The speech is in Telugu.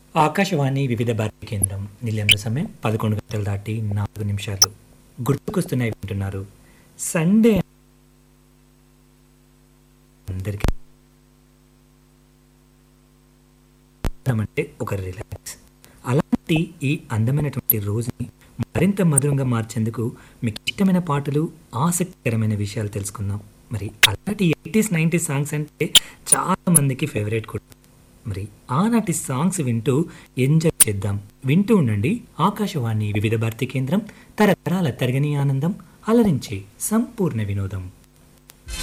ఆకాశవాణి వివిధ భారతి కేంద్రం నిలయంలో సమయం పదకొండు గంటలు దాటి నాలుగు నిమిషాలు గుర్తుకొస్తున్నాయి వింటున్నారు సండే అందరికీ అంటే ఒక రిలాక్స్ అలాంటి ఈ అందమైనటువంటి రోజుని మరింత మధురంగా మార్చేందుకు మీకు ఇష్టమైన పాటలు ఆసక్తికరమైన విషయాలు తెలుసుకుందాం మరి అలాంటి ఎయిటీస్ నైంటీస్ సాంగ్స్ అంటే చాలా మందికి ఫేవరెట్ కూడా మరి ఆనాటి సాంగ్స్ వింటూ ఎంజాయ్ చేద్దాం వింటూ ఉండండి ఆకాశవాణి వివిధ భారతి కేంద్రం తరతరాల తరగని ఆనందం అలరించే సంపూర్ణ వినోదం